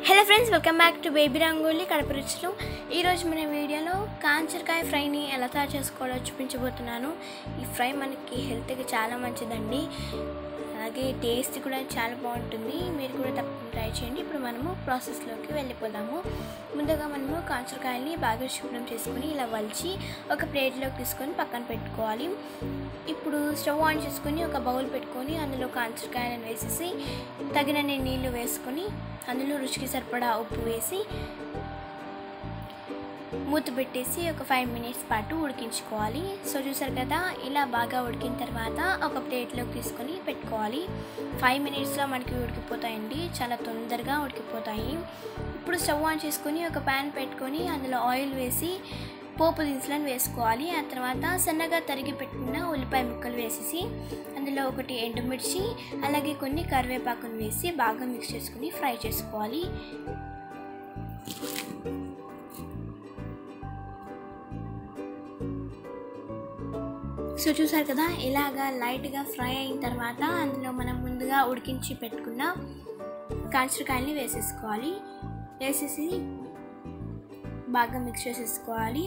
hello friends welcome back to baby Rangoli Kadapa రుచులు ఈరోజు మన వీడియోలో కాంచరకాయ ఫ్రైని ఎలా తయారు చేసుకోవాలో చూపించబోతున్నాను ఈ ఫ్రై మనకి హెల్త్కి చాలా మంచిదండి అలాగే టేస్ట్ కూడా చాలా బాగుంటుంది మీరు కూడా తప్పకుండా ట్రై చేయండి ఇప్పుడు మనము ప్రాసెస్లోకి వెళ్ళిపోదాము ముందుగా మనము కాంచరకాయల్ని బాగా శుభ్రం చేసుకుని ఇలా వలిచి ఒక ప్లేట్లోకి తీసుకొని పక్కన పెట్టుకోవాలి ఇప్పుడు స్టవ్ ఆన్ చేసుకొని ఒక బౌల్ పెట్టుకొని అందులో కాంచరకాయలను వేసేసి తగినన్ని నీళ్లు వేసుకొని అందులో రుచికి సరిపడా ఉప్పు వేసి మూత పెట్టేసి ఒక ఫైవ్ మినిట్స్ పాటు ఉడికించుకోవాలి సో చూసారు కదా ఇలా బాగా ఉడికిన తర్వాత ఒక ప్లేట్లోకి తీసుకొని పెట్టుకోవాలి ఫైవ్ మినిట్స్లో మనకి ఉడికిపోతాయండి చాలా తొందరగా ఉడికిపోతాయి ఇప్పుడు స్టవ్ ఆన్ చేసుకొని ఒక ప్యాన్ పెట్టుకొని అందులో ఆయిల్ వేసి పోపు దినుసులను వేసుకోవాలి ఆ తర్వాత సన్నగా తరిగి పెట్టుకున్న ఉల్లిపాయ ముక్కలు వేసేసి అందులో ఒకటి ఎండుమిర్చి అలాగే కొన్ని కరివేపాకును వేసి బాగా మిక్స్ చేసుకుని ఫ్రై చేసుకోవాలి సో చూసారు కదా ఇలాగా లైట్గా ఫ్రై అయిన తర్వాత అందులో మనం ముందుగా ఉడికించి పెట్టుకున్న కాంచరకాయల్ని వేసేసుకోవాలి వేసేసి బాగా మిక్స్ చేసేసుకోవాలి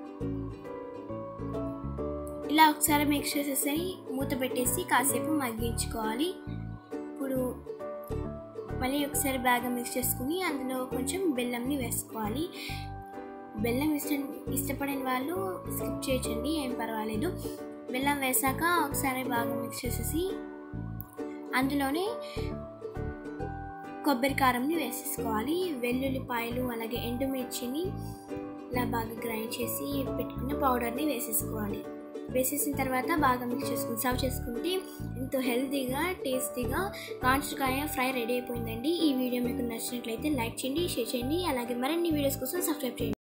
ఇలా ఒకసారి మిక్స్ చేసేసి మూత పెట్టేసి కాసేపు మగ్గించుకోవాలి ఇప్పుడు మళ్ళీ ఒకసారి బాగా మిక్స్ చేసుకుని అందులో కొంచెం బెల్లంని వేసుకోవాలి బెల్లం ఇష్ట ఇష్టపడిన వాళ్ళు స్కిప్ చేయొచ్చండి ఏం పర్వాలేదు బెల్లం వేసాక ఒకసారి బాగా మిక్స్ చేసేసి అందులోనే కొబ్బరి కారంని వేసేసుకోవాలి వెల్లుల్లిపాయలు అలాగే ఎండుమిర్చిని ఇలా బాగా గ్రైండ్ చేసి పెట్టుకున్న పౌడర్ని వేసేసుకోవాలి వేసేసిన తర్వాత బాగా మిక్స్ చేసుకుని సర్వ్ చేసుకుంటే ఎంతో హెల్తీగా టేస్టీగా కాంచకాయ ఫ్రై రెడీ అయిపోయిందండి ఈ వీడియో మీకు నచ్చినట్లయితే లైక్ చేయండి షేర్ చేయండి అలాగే మరిన్ని వీడియోస్ కోసం సబ్స్క్రైబ్ చేయండి